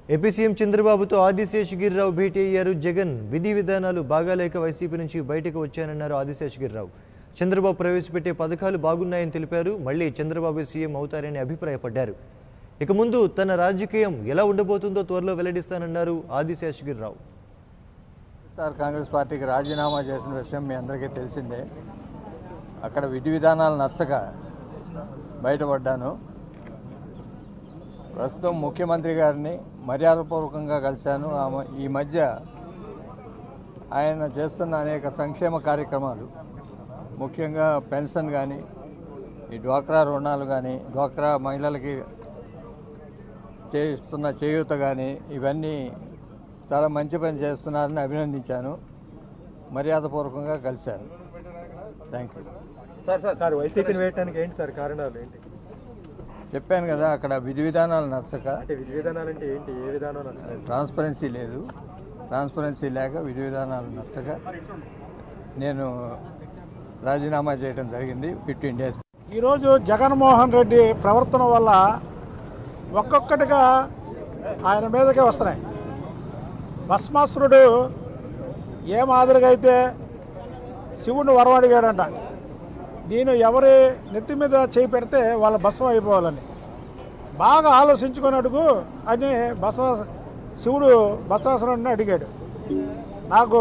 AP CM చంద్రబాబుతో ఆదిశేషగిరిరావు భేటీ అయ్యారు జగన్ విధి విధానాలు బాగాలేక వైసీపీ నుంచి బయటకు వచ్చానన్నారు ఆదిశేషగిరిరావు చంద్రబాబు ప్రవేశపెట్టే పథకాలు బాగున్నాయని తెలిపారు మళ్ళీ చంద్రబాబు సీఎం అవుతారని అభిప్రాయపడ్డారు ఇక ముందు తన రాజకీయం ఎలా ఉండబోతుందో త్వరలో వెల్లడిస్తానన్నారు ఆదిశేషగిరిరావు సార్ కాంగ్రెస్ పార్టీకి రాజీనామా చేసిన విషయం మీ అందరికీ తెలిసిందే అక్కడ విధి విధానాలు నచ్చక బయటపడ్డాను ప్రస్తుతం ముఖ్యమంత్రి గారిని మర్యాదపూర్వకంగా కలిశాను ఆ మ- ఈ మధ్య ఆయన చేస్తున్న అనేక సంక్షేమ కార్యక్రమాలు ముఖ్యంగా పెన్షన్ కానీ ఈ డ్వాక్రా రుణాలు కానీ డ్వాక్రా మహిళలకి చేయిస్తున్న చేయూత కానీ ఇవన్నీ చాలా మంచి పని చేస్తున్నారని అభినందించాను మర్యాదపూర్వకంగా కలిశాను thank you sir sir sir వైసీపీని వేయటానికి ఏంటి సార్ కారణాలు ఏంటి చెప్పాను కదా అక్కడ విధి విధానాలు నచ్చక అంటే విధి విధానాలు అంటే ఏంటి ఏ విధానం నచ్చుతుంది ట్రాన్స్పరెన్సీ లేదు ట్రాన్స్పరెన్సీ లేక విధి విధానాలు నచ్చక నేను రాజీనామా చేయడం జరిగింది ఫిఫ్టీన్ డేస్ ఈరోజు జగన్మోహన్ రెడ్డి ప్రవర్తన వల్ల ఒక్కొక్కటిగా ఆయన మీదకే వస్తున్నాయి భస్మాసురుడు ఏ మాదిరిగా అయితే శివుడిని వరవడిగాడంట నేను ఎవరి నెత్తి మీద చేయి పెడితే వాళ్ళ భస్మం అయిపోవాలని బాగా ఆలోచించుకొని అడుగు అని బసవ శివుడు బసవాసురుడిని అడిగాడు నాకు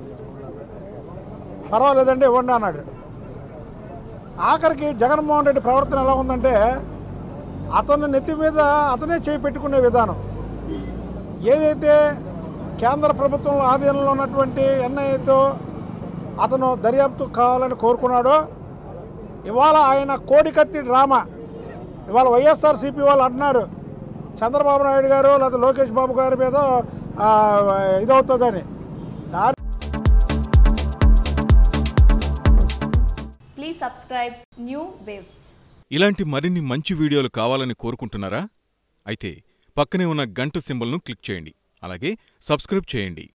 పర్వాలేదండి ఇవ్వండి అన్నాడు ఆఖరికి జగన్మోహన్ రెడ్డి ప్రవర్తన ఎలా ఉందంటే అతని నెత్తి మీద అతనే చేయి పెట్టుకునే విధానం ఏదైతే కేంద్ర ప్రభుత్వం ఆధీనంలో ఉన్నటువంటి ఎన్ఐఏతో అతను దర్యాప్తు కావాలని కోరుకున్నాడో ఇవాళ ఆయన కోడికత్తి డ్రామా ఇవాళ వైఎస్ఆర్సీపీ వాళ్ళు అంటున్నారు చంద్రబాబు నాయుడు గారు లేదా లోకేష్ బాబు గారి మీద ఆ, ఇదవుతుందని దాని Please subscribe New Waves. ఇలాంటి మరిన్ని మంచి వీడియోలు కావాలని కోరుకుంటున్నారా అయితే పక్కనే ఉన్న గంట సింబల్ను క్లిక్ చేయండి అలాగే సబ్స్క్రైబ్ చేయండి